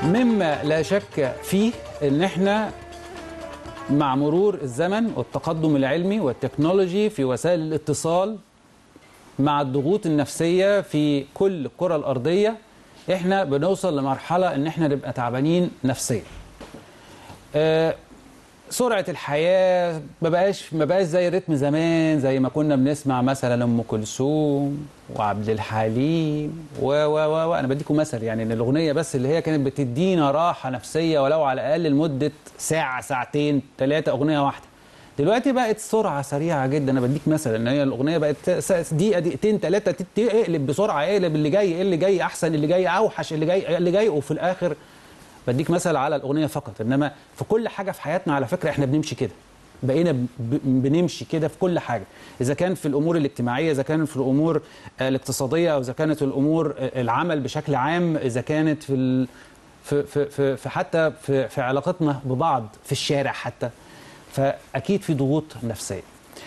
مما لا شك فيه ان احنا مع مرور الزمن والتقدم العلمي والتكنولوجي في وسائل الاتصال مع الضغوط النفسية في كل الكرة الأرضية احنا بنوصل لمرحلة ان احنا نبقى تعبانين نفسيا آه، سرعة الحياة ما بقاش ما بقاش زي رتم زمان زي ما كنا بنسمع مثلا أم كلثوم وعبد الحليم و و و و أنا بديكم مثل يعني إن الأغنية بس اللي هي كانت بتدينا راحة نفسية ولو على الأقل لمدة ساعة ساعتين ثلاثة أغنية واحدة دلوقتي بقت سرعة سريعة جدا أنا بديك مثلا إن هي الأغنية بقت س- دقيقة دقيقتين ثلاثة تت- اقلب بسرعة اقلب اللي جاي إيه اللي جاي أحسن اللي جاي أوحش اللي جاي اللي جاي وفي الآخر بديك مثل على الاغنيه فقط انما في كل حاجه في حياتنا على فكره احنا بنمشي كده بقينا ب- ب- بنمشي كده في كل حاجه اذا كان في الامور الاجتماعيه اذا كان في الامور آه، الاقتصاديه او اذا كانت الامور آه، العمل بشكل عام اذا كانت في ال... في في في, في حتى في, في علاقتنا ببعض في الشارع حتى فاكيد في ضغوط نفسيه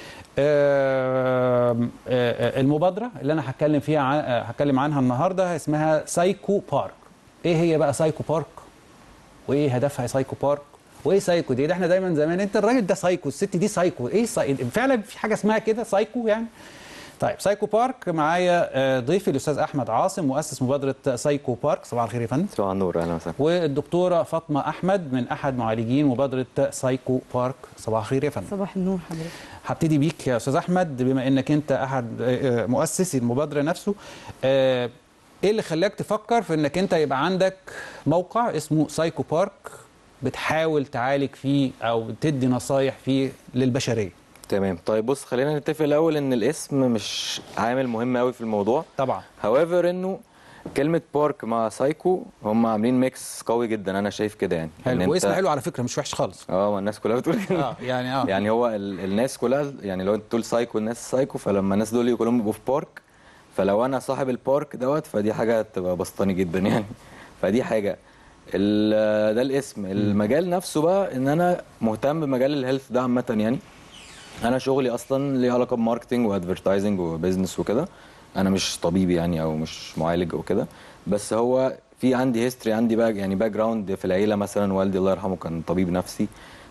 آم، آه، آه، المبادره اللي انا هتكلم فيها عن- آه، هتكلم عنها النهارده اسمها سايكو بارك ايه هي بقى سايكو بارك وايه هدفها سايكو بارك وايه سايكو دي ده احنا دايما زمان انت الراجل ده سايكو الست دي سايكو ايه ساي... فعلا في حاجه اسمها كده سايكو يعني طيب سايكو بارك معايا آه، ضيفي الاستاذ احمد عاصم مؤسس مبادره سايكو بارك صباح الخير يا فندم صباح النور اهلا وسهلا والدكتوره فاطمه احمد من احد معالجين مبادره سايكو بارك صباح الخير يا فندم صباح النور حضرتك هبتدي بيك يا استاذ احمد بما انك انت احد آه، آه، مؤسسي المبادره نفسه آه، ايه اللي خلاك تفكر في انك انت يبقى عندك موقع اسمه سايكو بارك بتحاول تعالج فيه او تدي نصايح فيه للبشريه تمام طيب بص خلينا نتفق الاول ان الاسم مش عامل مهم قوي في الموضوع طبعا هاويفر انه كلمه بارك مع سايكو هم عاملين ميكس قوي جدا انا شايف كده يعني إن حلو أنت- واسم حلو على فكره مش وحش خالص اه ما الناس كلها بتقول كده اه يعني اه يعني هو ال الناس كلها يعني لو انت تقول سايكو الناس سايكو فلما الناس دول كلهم يبقوا في بارك فلو انا صاحب البارك دوت فدي حاجه تبقى بسطاني جدا يعني فدي حاجه ال- ده الاسم المجال نفسه بقى ان انا مهتم بمجال الهيلث ده عامه يعني انا شغلي اصلا ليه علاقه بماركتنج وادفرتايزنج وبزنس وكده انا مش طبيب يعني او مش معالج او كده بس هو في عندي هيستوري عندي بقى يعني باك جراوند في العيله مثلا والدي الله يرحمه كان طبيب نفسي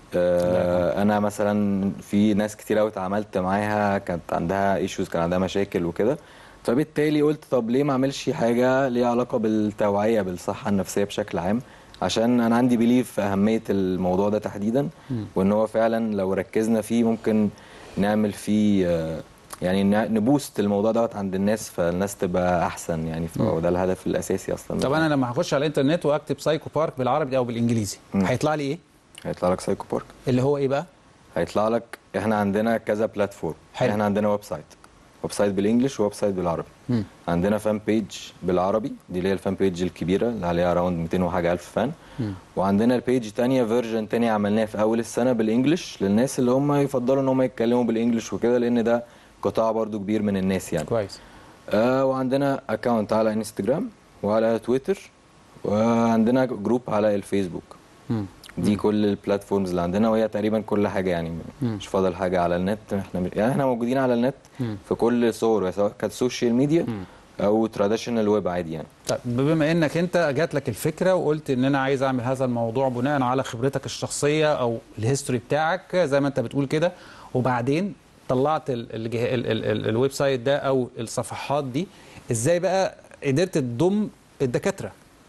آه انا مثلا في ناس كتير قوي اتعاملت معاها كانت عندها ايشوز كان عندها مشاكل وكده فبالتالي قلت طب ليه ما اعملش حاجه ليها علاقه بالتوعيه بالصحه النفسيه بشكل عام عشان انا عندي بليف في اهميه الموضوع ده تحديدا وان هو فعلا لو ركزنا فيه ممكن نعمل فيه آه، يعني ن- نبوست الموضوع دوت عند الناس فالناس تبقى احسن يعني فهو ده الهدف الاساسي اصلا طب انا لما هخش على الانترنت واكتب سايكو بارك بالعربي او بالانجليزي مم. هيطلع لي ايه هيطلع لك سايكو بارك اللي هو ايه بقى هيطلع لك احنا عندنا كذا بلاتفورم حلو. احنا عندنا ويب سايت ويب سايت بالانجلش وويب سايت بالعربي مم. عندنا فان بيج بالعربي دي اللي هي الفان بيج الكبيره اللي عليها اراوند 200 وحاجه الف فان مم. وعندنا البيج تانية فيرجن تانية عملناها في اول السنه بالانجلش للناس اللي هم يفضلوا ان هم يتكلموا بالانجلش وكده لان ده قطاع برضو كبير من الناس يعني كويس آه وعندنا اكونت على انستجرام وعلى تويتر وعندنا جروب على الفيسبوك مم. دي كل البلاتفورمز اللي عندنا وهي تقريبا كل حاجه يعني مم. مش فاضل حاجه على النت احنا يعني احنا موجودين على النت مم. في كل صور سواء كانت سوشيال ميديا او تراديشنال ويب عادي يعني طيب بما انك انت جات لك الفكره وقلت ان انا عايز اعمل هذا الموضوع بناء على خبرتك الشخصيه او الهيستوري بتاعك زي ما انت بتقول كده وبعدين طلعت ال ال ال ال ال الويب سايت ده او الصفحات دي ازاي بقى قدرت تضم الدكاتره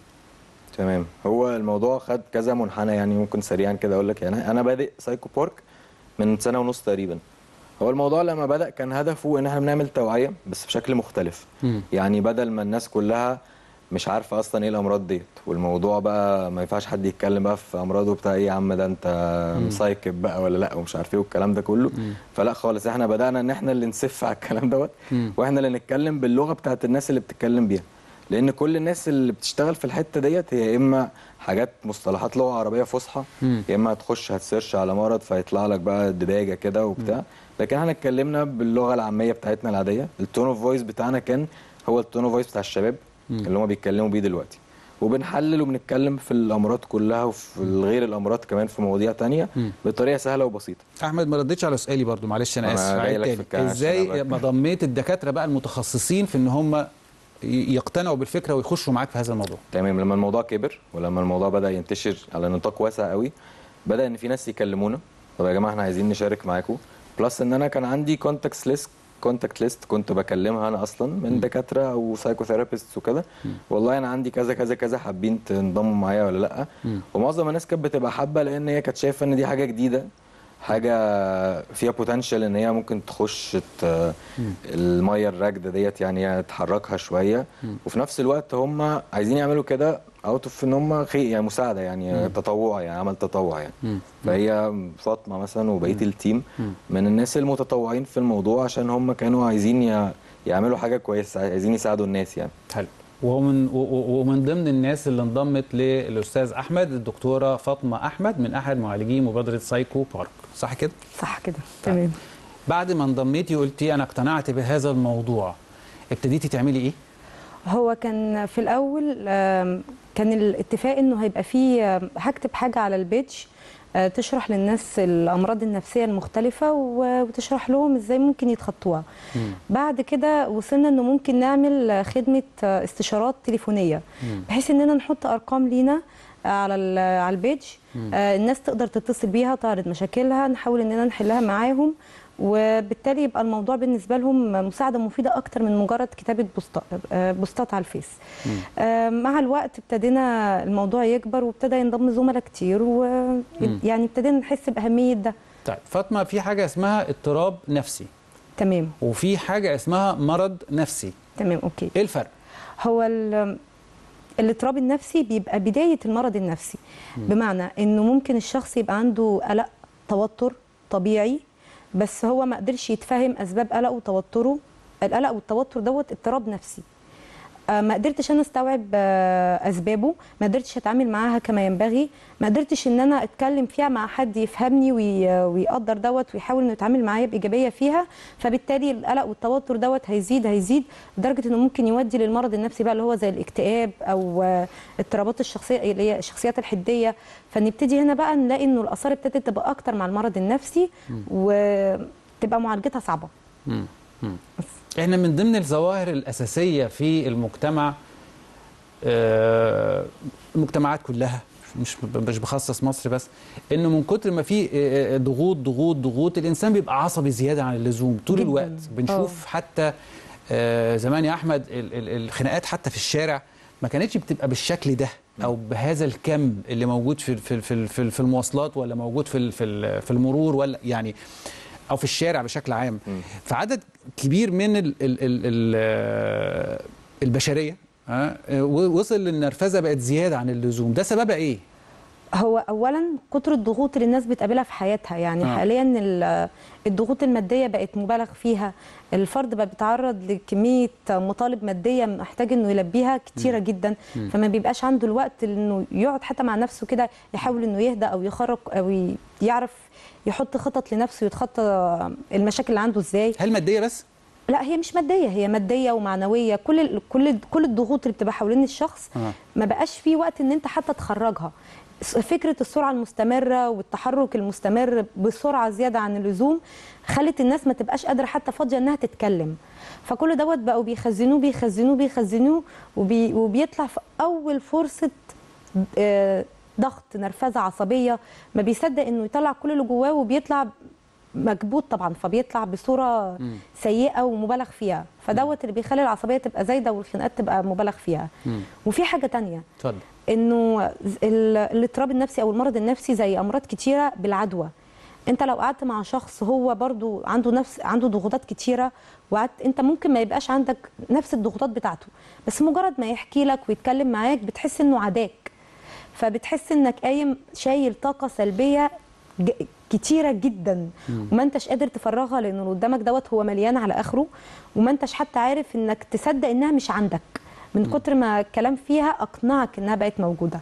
تمام هو الموضوع خد كذا منحنى يعني ممكن سريعا كده اقول لك يعني انا بادئ سايكو بارك من سنه ونص تقريبا هو الموضوع لما بدا كان هدفه ان احنا بنعمل توعيه بس بشكل مختلف مم. يعني بدل ما الناس كلها مش عارفه اصلا ايه الامراض ديت والموضوع بقى ما ينفعش حد يتكلم بقى في امراضه بتاع ايه يا عم ده انت مسايكب بقى ولا لا ومش عارف ايه والكلام ده كله فلا خالص احنا بدانا ان احنا اللي نسف على الكلام دوت مم. واحنا اللي نتكلم باللغه بتاعت الناس اللي بتتكلم بيها لان كل الناس اللي بتشتغل في الحته ديت هي يا اما حاجات مصطلحات لغه عربيه فصحى مم. يا اما هتخش هتسيرش على مرض فيطلع لك بقى دباجه كده وبتاع لكن احنا اتكلمنا باللغه العاميه بتاعتنا العاديه التون اوف فويس بتاعنا كان هو التون اوف فويس بتاع الشباب اللي هم بيتكلموا بيه دلوقتي وبنحلل وبنتكلم في الامراض كلها وفي غير الامراض كمان في مواضيع تانية مم. بطريقه سهله وبسيطه احمد ما ردتش على سؤالي برضو معلش انا أنا اسف جاي عيد لك في تاني الكلام عشان ازاي أبقى- ما ضميت الدكاتره بقى المتخصصين في ان هم ي- يقتنعوا بالفكره ويخشوا معاك في هذا الموضوع تمام لما الموضوع كبر ولما الموضوع بدا ينتشر على نطاق واسع قوي بدا ان في ناس يكلمونا طب يا جماعه احنا عايزين نشارك معاكم بلس ان انا كان عندي كونتاكت ليست كونتاكت ليست كنت بكلمها انا اصلا من دكاتره او سايكوثيرابيست وكده والله انا عندي كذا كذا كذا حابين تنضموا معايا ولا لا ومعظم الناس كانت بتبقى حابه لان هي كانت شايفه ان دي حاجه جديده حاجه فيها بوتنشال ان هي ممكن تخش ت- الميه الراكده ديت يعني هي تحركها شويه وفي نفس الوقت هم عايزين يعملوا كده اوت اوف ان هم خير يعني مساعده يعني تطوع يعني عمل تطوع يعني فهي فاطمه مثلا وبقيه التيم من الناس المتطوعين في الموضوع عشان هم كانوا عايزين ي- يعملوا حاجه كويسه عايزين يساعدوا الناس يعني حلو وهو من و- و- ومن ضمن الناس اللي انضمت للاستاذ احمد الدكتوره فاطمه احمد من احد معالجي مبادره سايكو بارك صح كده صح كده طيب. تمام بعد ما انضميتي قلتي انا اقتنعت بهذا الموضوع ابتديتي تعملي ايه هو كان في الاول آم، كان الاتفاق انه هيبقى فيه آم، هكتب حاجه على البيج آه، تشرح للناس الامراض النفسيه المختلفه و- وتشرح لهم ازاي ممكن يتخطوها بعد كده وصلنا انه ممكن نعمل آه، خدمه آه، استشارات تليفونيه بحيث اننا نحط ارقام لينا آه، على ال- على البيج آه، الناس تقدر تتصل بيها تعرض مشاكلها نحاول اننا نحلها معاهم وبالتالي يبقى الموضوع بالنسبه لهم مساعده مفيده اكتر من مجرد كتابه بوستا- آه، بوستات على الفيس آه، مع الوقت ابتدينا الموضوع يكبر وابتدى ينضم زملاء كتير ويعني ابتدينا نحس باهميه ده طيب فاطمه في حاجه اسمها اضطراب نفسي تمام وفي حاجه اسمها مرض نفسي تمام اوكي ايه الفرق هو ال- الاضطراب النفسي بيبقى بدايه المرض النفسي بمعنى انه ممكن الشخص يبقى عنده قلق توتر طبيعي بس هو ما قدرش يتفهم اسباب قلقه وتوتره القلق والتوتر دوت اضطراب نفسي آه، ما قدرتش انا استوعب آه، اسبابه ما قدرتش اتعامل معاها كما ينبغي ما قدرتش ان انا اتكلم فيها مع حد يفهمني وي- ويقدر دوت ويحاول انه يتعامل معايا بايجابيه فيها فبالتالي القلق والتوتر دوت هيزيد هيزيد لدرجه انه ممكن يودي للمرض النفسي بقى اللي هو زي الاكتئاب او آه، اضطرابات الشخصيه اللي هي الشخصيات الحديه فنبتدي هنا بقى نلاقي انه الاثار ابتدت تبقى اكتر مع المرض النفسي وتبقى معالجتها صعبه احنا من ضمن الظواهر الاساسيه في المجتمع آه، المجتمعات كلها مش مش بخصص مصر بس انه من كتر ما في آه، ضغوط ضغوط ضغوط الانسان بيبقى عصبي زياده عن اللزوم طول جداً. الوقت بنشوف حتى آه، زمان يا احمد ال- ال- الخناقات حتى في الشارع ما كانتش بتبقى بالشكل ده او بهذا الكم اللي موجود في في في في- في المواصلات ولا موجود في ال- في ال- في المرور ولا يعني او في الشارع بشكل عام فعدد كبير من ال ال ال ال البشريه ها، وصل للنرفزه بقت زياده عن اللزوم ده سببها ايه هو اولا كتر الضغوط اللي الناس بتقابلها في حياتها يعني آه. آه. حاليا ال- الضغوط الماديه بقت مبالغ فيها الفرد بقى بيتعرض لكميه مطالب ماديه محتاج انه يلبيها كتيره جدا فما بيبقاش عنده الوقت انه يقعد حتى مع نفسه كده يحاول انه يهدى او يخرج او ي- يعرف يحط خطط لنفسه يتخطى المشاكل اللي عنده ازاي هل ماديه بس لا هي مش ماديه هي ماديه ومعنويه كل ال- كل ال- كل الضغوط اللي بتبقى حوالين الشخص آه. ما بقاش في وقت ان انت حتى تخرجها س- فكره السرعه المستمره والتحرك المستمر بسرعه زياده عن اللزوم خلت الناس ما تبقاش قادره حتى فاضيه انها تتكلم فكل دوت بقوا بيخزنوه بيخزنوه بيخزنوه وبي وبيطلع في اول فرصه آه، ضغط نرفزه عصبيه ما بيصدق انه يطلع كل اللي جواه وبيطلع مكبوت طبعا فبيطلع بصوره سيئه ومبالغ فيها فدوت اللي بيخلي العصبيه تبقى زايده والخناقات تبقى مبالغ فيها وفي حاجه تانية اتفضل انه ال- الاضطراب النفسي او المرض النفسي زي امراض كتيره بالعدوى انت لو قعدت مع شخص هو برضو عنده نفس عنده ضغوطات كتيره وقعدت انت ممكن ما يبقاش عندك نفس الضغوطات بتاعته بس مجرد ما يحكي لك ويتكلم معاك بتحس انه عداك فبتحس انك قايم شايل طاقه سلبيه ج- كتيره جدا وما انتش قادر تفرغها لان اللي قدامك دوت هو مليان على اخره وما انتش حتى عارف انك تصدق انها مش عندك من كتر ما الكلام فيها اقنعك انها بقت موجوده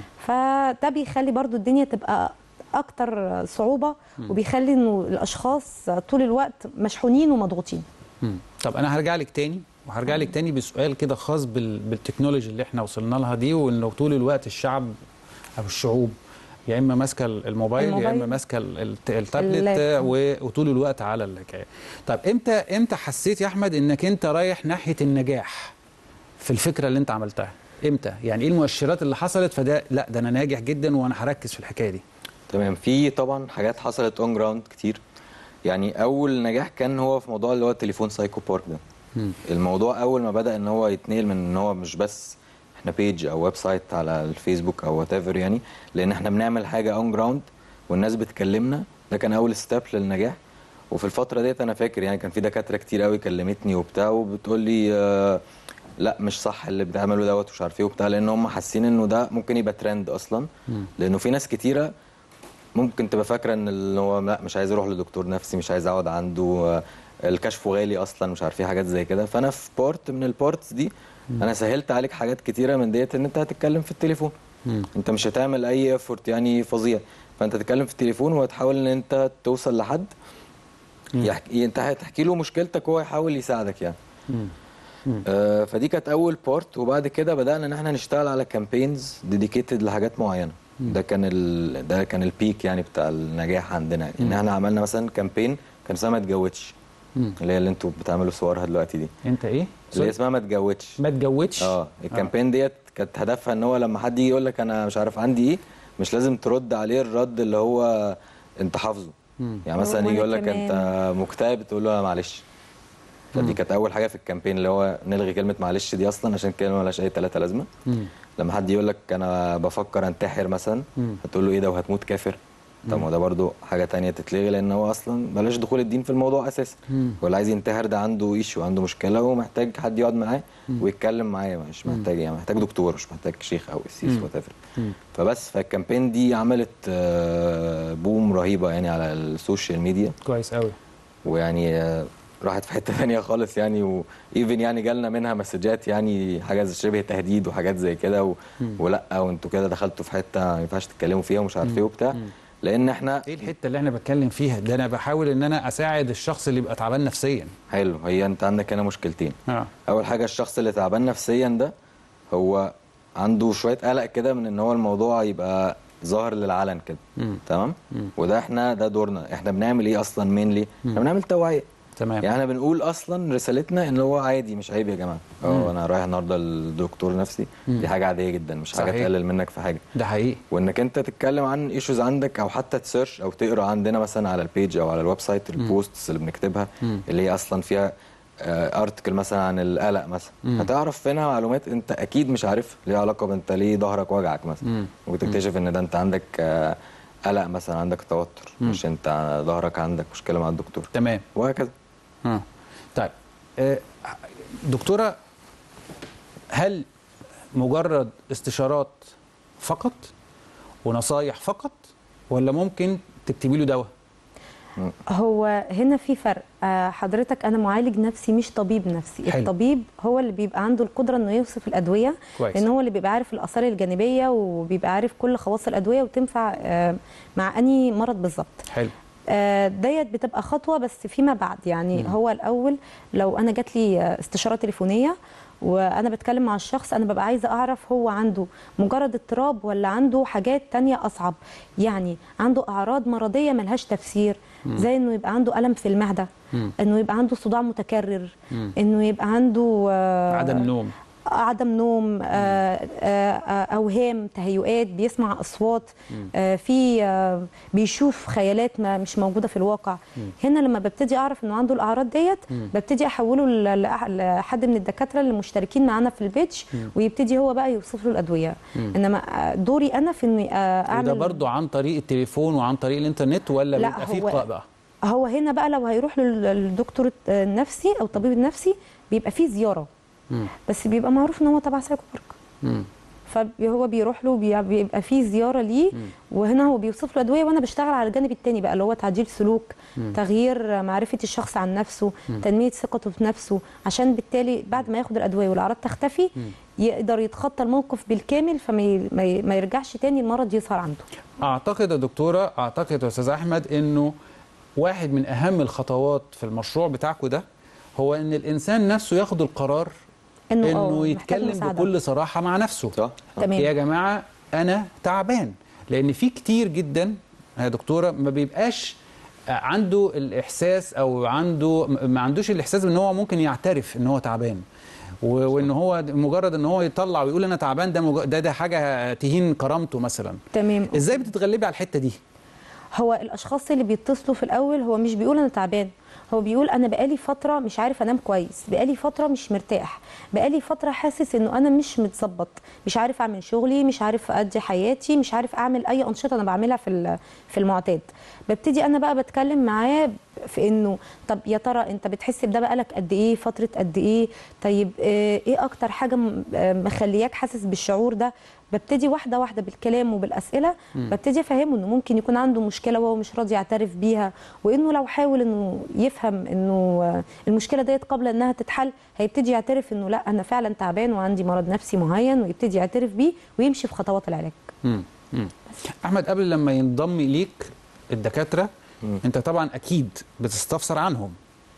فده بيخلي برضو الدنيا تبقى اكتر صعوبه وبيخلي انه الاشخاص طول الوقت مشحونين ومضغوطين مم. طب انا هرجع لك تاني وهرجع لك تاني بسؤال كده خاص بال... بالتكنولوجي اللي احنا وصلنا لها دي وانه طول الوقت الشعب او الشعوب يا اما ماسكه الموبايل, يا الموبايل. اما ماسكه ال- الت- التابلت اللاب. و... وطول الوقت على الحكايه طب امتى امتى حسيت يا احمد انك انت رايح ناحيه النجاح في الفكره اللي انت عملتها امتى يعني ايه المؤشرات اللي حصلت فده لا ده انا ناجح جدا وانا هركز في الحكايه دي تمام في طبعا حاجات حصلت اون جراوند كتير يعني اول نجاح كان هو في موضوع اللي هو التليفون سايكو بارك ده مم. الموضوع اول ما بدا ان هو يتنقل من ان هو مش بس احنا بيج او ويب سايت على الفيسبوك او وات ايفر يعني لان احنا بنعمل حاجه اون جراوند والناس بتكلمنا ده كان اول ستيب للنجاح وفي الفتره ديت انا فاكر يعني كان في دكاتره كتير قوي كلمتني وبتاع وبتقول لي آه لا مش صح اللي بتعمله دوت ومش عارف ايه وبتاع لان هم حاسين انه ده ممكن يبقى ترند اصلا لانه في ناس كتيره ممكن تبقى فاكره ان اللي هو لا مش عايز اروح لدكتور نفسي مش عايز اقعد عنده آه، الكشف غالي اصلا مش عارف ايه حاجات زي كده فانا في بارت من البارتس دي انا سهلت عليك حاجات كتيره من ديت ان انت هتتكلم في التليفون مم. انت مش هتعمل اي افورت يعني فظيع فانت تتكلم في التليفون وهتحاول ان انت توصل لحد يحكي انت هتحكي له مشكلتك وهو يحاول يساعدك يعني مم. آه، فدي كانت اول بارت وبعد كده بدانا ان احنا نشتغل على كامبينز ديديكيتد لحاجات معينه ده كان ال... ده كان البيك يعني بتاع النجاح عندنا يعني. ان احنا عملنا مثلا كامبين كان اسمها ما تجوتش مم. اللي هي اللي انتوا بتعملوا صورها دلوقتي دي انت ايه اللي هي اسمها ما تجوتش ما تجودش اه الكامبين ديت كانت هدفها ان هو لما حد يجي يقول لك انا مش عارف عندي ايه مش لازم ترد عليه الرد اللي هو انت حافظه مم. يعني مثلا هو يجي يقول أنا لك انت مكتئب تقول له لا معلش فدي كانت اول حاجه في الكامبين اللي هو نلغي كلمه معلش دي اصلا عشان كلمه ملهاش اي ثلاثه لازمه مم. لما حد يقول لك انا بفكر انتحر مثلا مم. هتقول له ايه ده وهتموت كافر طب ما ده برضو حاجه تانية تتلغي لان هو اصلا بلاش دخول الدين في الموضوع اساسا مم. واللي عايز ينتحر ده عنده ايشو عنده مشكله ومحتاج حد يقعد معاه ويتكلم معاه مش محتاج يعني محتاج دكتور مش محتاج شيخ او قسيس وات مم. فبس فالكامبين دي عملت آه، بوم رهيبه يعني على السوشيال ميديا كويس قوي ويعني آه، راحت في حته ثانيه خالص يعني وايفن يعني جالنا منها مسجات يعني حاجه زي شبه تهديد وحاجات زي كده و... ولا وانتوا كده دخلتوا في حته ما ينفعش تتكلموا فيها ومش عارف ايه وبتاع لان احنا ايه الحته اللي احنا بتكلم فيها ده انا بحاول ان انا اساعد الشخص اللي يبقى تعبان نفسيا حلو هي انت عندك هنا مشكلتين اه اول حاجه الشخص اللي تعبان نفسيا ده هو عنده شويه قلق كده من ان هو الموضوع يبقى ظاهر للعلن كده مم. تمام وده احنا ده دورنا احنا بنعمل ايه اصلا مين ليه احنا بنعمل توعيه تمام يعني احنا بنقول اصلا رسالتنا ان هو عادي مش عيب يا جماعه اه انا رايح النهارده للدكتور نفسي دي حاجه عاديه جدا مش حاجه صحيح. تقلل منك في حاجه ده حقيقي وانك انت تتكلم عن ايشوز عندك او حتى تسيرش او تقرا عندنا مثلا على البيج او على الويب سايت البوستس اللي بنكتبها اللي هي اصلا فيها ارتكل مثلا عن القلق مثلا هتعرف منها معلومات انت اكيد مش عارف ليها علاقه بانت ليه ظهرك وجعك مثلا وتكتشف ان ده انت عندك آه، قلق مثلا عندك توتر مش انت ظهرك عندك مشكله مع الدكتور تمام وهكذا اه طيب آه، دكتوره هل مجرد استشارات فقط ونصايح فقط ولا ممكن تكتبي له دواء هو هنا في فرق آه، حضرتك انا معالج نفسي مش طبيب نفسي حلو. الطبيب هو اللي بيبقى عنده القدره انه يوصف الادويه كويس. لان هو اللي بيبقى عارف الاثار الجانبيه وبيبقى عارف كل خواص الادويه وتنفع آه، مع انهي مرض بالظبط حلو آه، ديت بتبقى خطوه بس فيما بعد يعني هو الاول لو انا جات لي آه، استشاره تليفونيه وانا بتكلم مع الشخص انا ببقى عايزه اعرف هو عنده مجرد اضطراب ولا عنده حاجات تانية اصعب يعني عنده اعراض مرضيه ملهاش تفسير زي انه يبقى عنده الم في المعده انه يبقى عنده صداع متكرر انه يبقى عنده آه، عدم نوم عدم نوم آه، آه، آه، اوهام تهيؤات بيسمع اصوات آه، في آه، بيشوف خيالات ما مش موجوده في الواقع هنا لما ببتدي اعرف انه عنده الاعراض ديت ببتدي احوله ل- لأح- لحد من الدكاتره اللي مشتركين معانا في البيتش ويبتدي هو بقى يوصف له الادويه انما آه، دوري انا في اني آه، اعمل وده برضو عن طريق التليفون وعن طريق الانترنت ولا لا، بيبقى فيه هو- لقاء بقى هو هنا بقى لو هيروح لل- للدكتور النفسي او الطبيب النفسي بيبقى فيه زياره بس بيبقى معروف ان هو تبع سايكو بارك مم. فهو بيروح له بي- بيبقى فيه زياره ليه وهنا هو بيوصف له ادويه وانا بشتغل على الجانب التاني بقى اللي هو تعديل سلوك تغيير معرفه الشخص عن نفسه تنميه ثقته في نفسه عشان بالتالي بعد ما ياخد الادويه والاعراض تختفي يقدر يتخطى الموقف بالكامل فما ي- ما ي- ما يرجعش تاني المرض يظهر عنده اعتقد يا دكتوره اعتقد يا استاذ احمد انه واحد من اهم الخطوات في المشروع بتاعكم ده هو ان الانسان نفسه ياخد القرار انه آه، انه محتاج يتكلم مساعدة. بكل صراحه مع نفسه صح تمام. يا جماعه انا تعبان لان في كتير جدا يا دكتوره ما بيبقاش عنده الاحساس او عنده ما عندوش الاحساس ان هو ممكن يعترف ان هو تعبان و- وان هو مجرد ان هو يطلع ويقول انا تعبان ده مج- ده ده حاجه تهين كرامته مثلا تمام ازاي بتتغلبي على الحته دي هو الاشخاص اللي بيتصلوا في الاول هو مش بيقول انا تعبان هو بيقول انا بقالي فتره مش عارف انام كويس بقالي فتره مش مرتاح بقالي فتره حاسس انه انا مش متظبط مش عارف اعمل شغلي مش عارف ادي حياتي مش عارف اعمل اي انشطه انا بعملها في ال- في المعتاد ببتدي انا بقى بتكلم معاه في انه طب يا ترى انت بتحس بده بقالك قد ايه فتره قد ايه طيب آه، ايه اكتر حاجه م- آه، مخلياك حاسس بالشعور ده ببتدي واحده واحده بالكلام وبالاسئله ببتدي افهمه انه ممكن يكون عنده مشكله وهو مش راضي يعترف بيها وانه لو حاول انه يفهم انه آه، المشكله ديت قبل انها تتحل هيبتدي يعترف انه لا انا فعلا تعبان وعندي مرض نفسي معين ويبتدي يعترف بيه ويمشي في خطوات العلاج مم. مم. احمد قبل لما ينضم ليك الدكاتره انت طبعا اكيد بتستفسر عنهم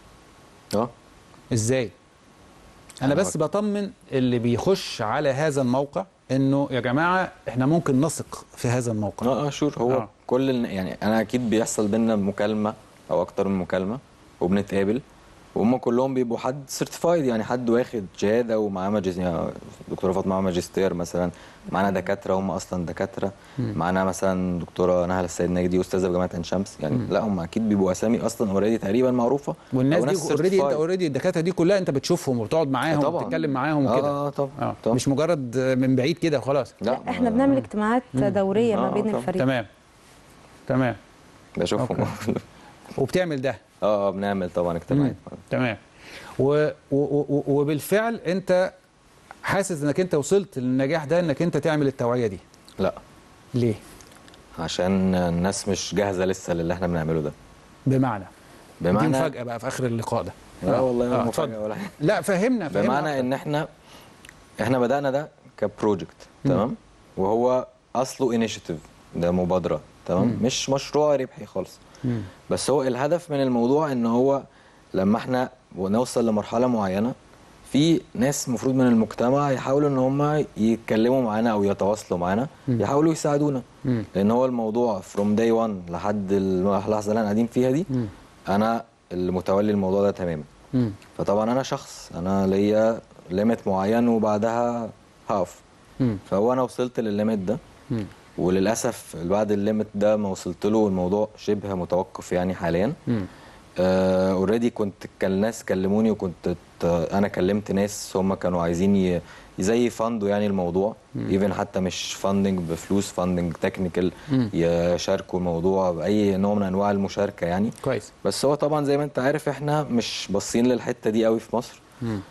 اه ازاي انا بس بطمن اللي بيخش على هذا الموقع انه يا جماعه احنا ممكن نثق في هذا الموقع اه اه شور هو آه. آه. كل الن- يعني انا اكيد بيحصل بينا مكالمه او اكتر من مكالمه وبنتقابل وهم كلهم بيبقوا حد سيرتيفايد يعني حد واخد شهاده ومعاه ماجستير يعني دكتوره فاطمه معاها ماجستير مثلا معانا دكاتره هم اصلا دكاتره معانا مثلا دكتوره نهله السيد ناجي استاذه في جامعه عين شمس يعني لا هم اكيد بيبقوا اسامي اصلا اوريدي تقريبا معروفه والناس أو دي ناس اوريدي انت certified. اوريدي الدكاتره دي كلها انت بتشوفهم وبتقعد معاهم طبعاً. وبتتكلم معاهم آه، وكده آه، طبعاً، آه. طبعاً. مش مجرد من بعيد كده وخلاص لا احنا ما- بنعمل اجتماعات دوريه ما آه، بين طبعاً. الفريق تمام تمام بشوفهم وبتعمل ده اه اه بنعمل طبعا اجتماعات تمام و... و... و... وبالفعل انت حاسس انك انت وصلت للنجاح ده انك انت تعمل التوعيه دي لا ليه عشان الناس مش جاهزه لسه للي احنا بنعمله ده بمعنى دي بمعنى مفاجاه بقى في اخر اللقاء ده لا آه. والله آه، ما اتفضل. مفاجاه ولا حاجه لا فهمنا فهمنا بمعنى أكتر. ان احنا احنا بدانا ده كبروجكت تمام وهو اصله انيشيتيف ده مبادره تمام مش مشروع ربحي خالص مم. بس هو الهدف من الموضوع ان هو لما احنا نوصل لمرحله معينه في ناس المفروض من المجتمع يحاولوا ان هم يتكلموا معانا او يتواصلوا معانا يحاولوا يساعدونا مم. لان هو الموضوع فروم داي 1 لحد اللحظه اللي احنا قاعدين فيها دي مم. انا اللي متولي الموضوع ده تماما مم. فطبعا انا شخص انا ليا ليميت معين وبعدها هقف مم. فهو انا وصلت للليميت ده مم. وللاسف بعد الليميت ده ما وصلت له الموضوع شبه متوقف يعني حاليا مم. اوريدي كنت كان ناس كلموني وكنت ت- انا كلمت ناس هم كانوا عايزين ي- زي يفندوا يعني الموضوع ايفن حتى مش فاندنج بفلوس فاندنج تكنيكال مم. يشاركوا الموضوع باي نوع من انواع المشاركه يعني كويس بس هو طبعا زي ما انت عارف احنا مش باصين للحته دي قوي في مصر مم.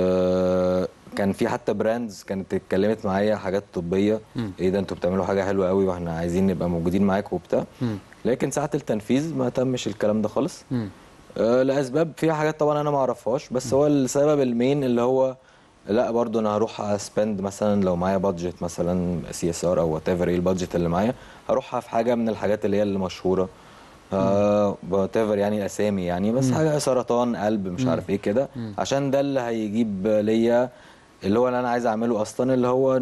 آه كان في حتى براندز كانت اتكلمت معايا حاجات طبيه مم. ايه ده انتوا بتعملوا حاجه حلوه قوي واحنا عايزين نبقى موجودين معاكم وبتاع مم. لكن ساعه التنفيذ ما تمش الكلام ده خالص مم. آه لاسباب فيها حاجات طبعا انا ما اعرفهاش بس هو السبب المين اللي هو لا برضو انا هروح اسبند مثلا لو معايا بادجت مثلا سي اس ار او وات ايفر ايه البادجت اللي معايا هروحها في حاجه من الحاجات اللي هي اللي مشهوره وات ايفر يعني اسامي يعني بس حاجه سرطان قلب مش عارف ايه كده عشان ده اللي هيجيب ليا اللي هو اللي انا عايز اعمله اصلا اللي هو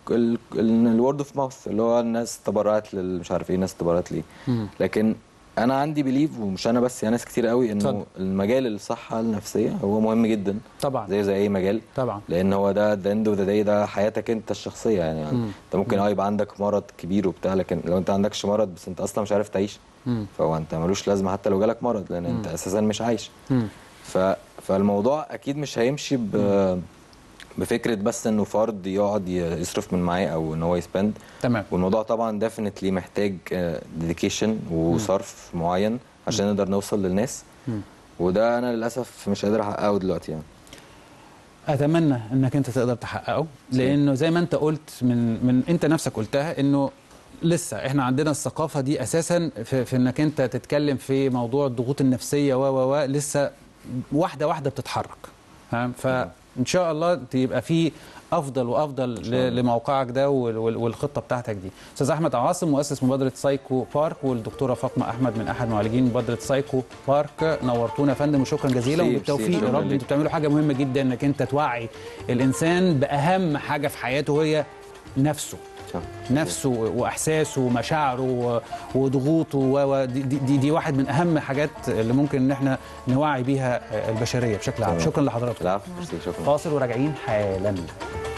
الورد اوف ماوث اللي هو الناس تبرعت لل- مش عارف ايه الناس تبرعت ليه مم. لكن انا عندي بليف ومش انا بس يعني ناس كتير قوي اتفضل. انه المجال الصحه النفسيه هو مهم جدا طبعا زي زي اي مجال طبعا لان هو ده ذا اند اوف ذا داي ده حياتك انت الشخصيه يعني, يعني مم. انت ممكن اه يبقى عندك مرض كبير وبتاع لكن لو انت عندكش مرض بس انت اصلا مش عارف تعيش مم. فهو انت ملوش لازمه حتى لو جالك مرض لان انت اساسا مش عايش مم. ف... فالموضوع اكيد مش هيمشي ب... بفكره بس انه فرد يقعد يصرف من معاه او ان هو يسبند تمام والموضوع طبعا ديفينتلي محتاج ديديكيشن وصرف معين عشان نقدر نوصل للناس مم. وده انا للاسف مش قادر احققه دلوقتي يعني اتمنى انك انت تقدر تحققه لانه زي ما انت قلت من من انت نفسك قلتها انه لسه احنا عندنا الثقافه دي اساسا في, في انك انت تتكلم في موضوع الضغوط النفسيه و و و لسه واحده واحده بتتحرك ها فان شاء الله تبقى في افضل وافضل ل- لموقعك ده وال- وال- والخطه بتاعتك دي استاذ احمد عواصم مؤسس مبادره سايكو بارك والدكتوره فاطمه احمد من احد معالجين مبادره سايكو بارك نورتونا يا فندم وشكرا جزيلا ميرسي، وبالتوفيق ميرسي، يا شكراً رب ليك. انتوا بتعملوا حاجه مهمه جدا انك انت توعي الانسان باهم حاجه في حياته هي نفسه صح. نفسه واحساسه ومشاعره و- وضغوطه و- و- دي, دي, دي واحد من اهم حاجات اللي ممكن ان احنا نوعي بيها البشريه بشكل عام تمام. شكرا لحضرتك العفو ميرسي شكرا فاصل وراجعين حالا